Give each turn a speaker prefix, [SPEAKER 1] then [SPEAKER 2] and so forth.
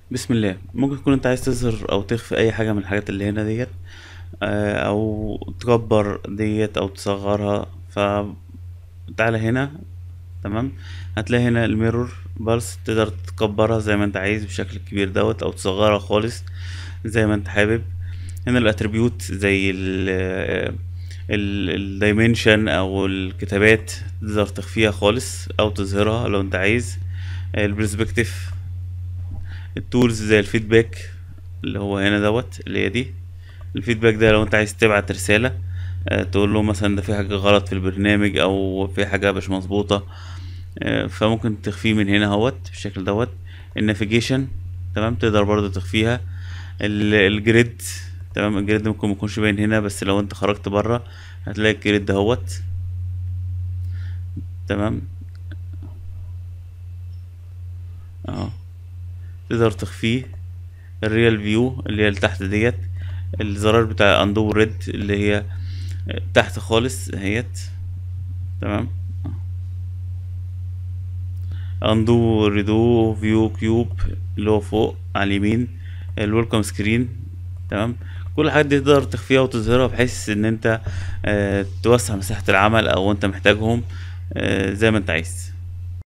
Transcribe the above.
[SPEAKER 1] بسم الله ممكن تكون انت عايز تظهر او تخفي اي حاجة من الحاجات اللي هنا ديت آه، او تكبر ديت او تصغرها فتعالى هنا تمام هتلاقي هنا الميرور بلس تقدر تكبرها زي ما انت عايز بشكل كبير دوت او تصغرها خالص زي ما انت حابب هنا الاتريبيوت زي ال الدايمنشن او الكتابات تقدر تخفيها خالص او تظهرها لو انت عايز البرسبكتيف التولز زي الفيدباك اللي هو هنا دوت اللي هي دي الفيدباك ده لو انت عايز تبعت رسالة آه، تقول له مثلا ده في حاجة غلط في البرنامج او في حاجة مش مظبوطة آه، فممكن تخفيه من هنا اهوت بالشكل دوت النافيجيشن تمام تقدر برضو تخفيها ال- الجريد تمام الجريد ممكن ميكونش باين هنا بس لو انت خرجت بره هتلاقي الجريد دهوت تمام اهو تقدر تخفيه الريال فيو اللي هي اللي تحت ديت الزرار بتاع اندو ريد اللي هي تحت خالص اهيت تمام اندو ريدو فيو كيوب اللي هو فوق على اليمين الويلكم سكرين تمام كل الحاجات دي تقدر تخفيها وتظهرها بحيث ان انت آه، توسع مساحة العمل او انت محتاجهم آه، زي ما انت عايز